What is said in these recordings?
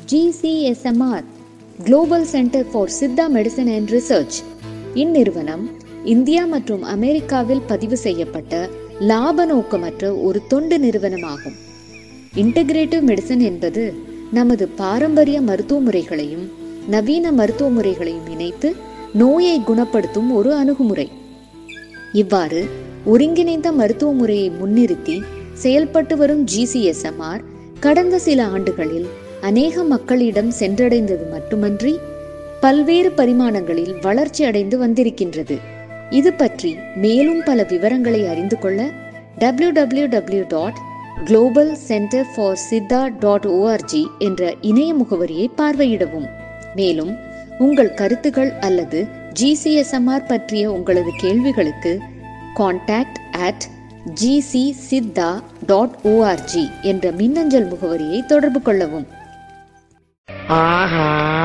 GCSMR global centre for Siddha medicine and research இந்நிறுவனம் India மற்றும் அமெரிக்காவில் பதிவு செய்யப்பட்ட லாப நோக்கமற்ற ஒரு தொண்டு நிறுவனமாகும் இன்டகிரேட்டிவ் மெடிசன் என்பது நமது பாரம்பரிய மருத்துவ முறைகளையும் நவீன மருத்துவ முறைகளையும் இணைத்து நோயை குணப்படுத்தும் ஒரு அணுகுமுறை இவ்வாறு ஒருங்கிணைந்த மருத்துவ முறையை முன்னிறுத்தி செயல்பட்டு வரும் ஜிசிஎஸ்எம்ஆர் கடந்த சில ஆண்டுகளில் அநேக மக்களிடம் சென்றடைந்தது மட்டுமன்றி பல்வேறு பரிமாணங்களில் வளர்ச்சி அடைந்து வந்திருக்கின்றது இது பற்றி மேலும் பல விவரங்களை அறிந்து கொள்ள W W W dot global centre for Siddha dot ORG என்ற இணைய முகவரியை பார்வையிடவும் மேலும் உங்கள் கருத்துகள் அல்லது ஜிசிஎஸ்எம்ஆர் பற்றிய உங்களது கேள்விகளுக்கு contact at GC Siddha dot ORG என்ற மின்னஞ்சல் முகவரியை தொடர்பு கொள்ளவும் ஆஹா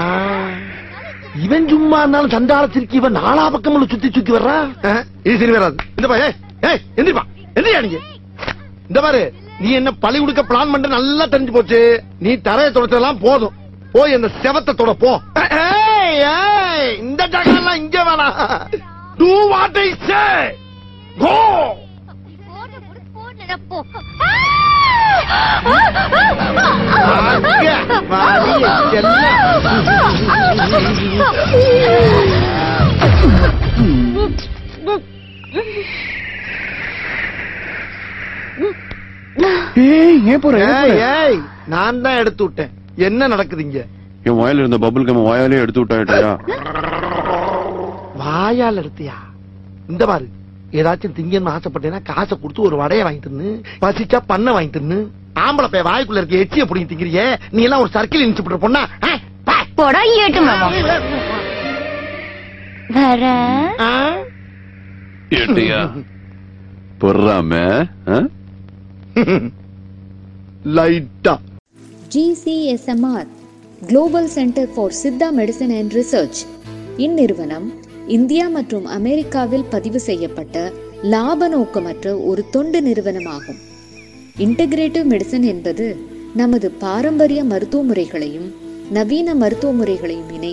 இவன் சும்மா இருந்தாலும் சண்டாளத்திற்கு இவன் நாலா பக்கம் சுத்தி சுத்தி வர்றா அஹ், இது சரி வராது இந்த பா ஏய் ஏய் எந்திரிப்பா எந்திரியா நீங்க இந்த பாரு நீ என்ன பழி கொடுக்க பிளான் பண்ற நல்லா தெரிஞ்சு போச்சு நீ தரைய தொடச்சதெல்லாம் போதும் போய் அந்த செவத்தை தொட போ ஏய், ஏய், இந்த ஜகெல்லாம் இங்க வேணாம் டூ வாட் ஐ சே கோ போன முடி போன போ ஏய் ஏன் போற ஏன் ஏய், போற? ஏய், நான் தான் எடுத்து விட்டேன் என்ன நடக்குது இங்க என் வாயில இருந்த பபுள் கம் வாயாலே எடுத்து விட்டாயிட்டயா வாயால் எடுத்தியா இந்த பாரு ஏதாச்சும் திங்கன்னு ஆசைப்பட்டேன்னா காசை கொடுத்து ஒரு வடையை வாங்கி தின்னு பசிச்சா பண்ண வாங்கி தின்னு ஆம்பளை பைய வாய்க்குள்ள இருக்க எச்சிய புடிங்கி திங்கிறியே நீ எல்லாம் ஒரு சர்க்கிள் இன்ஸ்பெக்டர் பொண்ணா ஆ? பா. போடா ஏட்டு மாமா வர ஆ? ஏட்டியா பொறாம லைட்டா GCSMR global centre for Siddha medicine and research இந்நிறுவனம் இந்தியா மற்றும் அமெரிக்காவில் பதிவு செய்யப்பட்ட லாப நோக்கமற்ற ஒரு தொண்டு நிறுவனமாகும் இன்டகிரேட்டிவ் மெடிசன் என்பது நமது பாரம்பரிய மருத்துவ முறைகளையும் நவீன மருத்துவ முறைகளையும் இணைத்து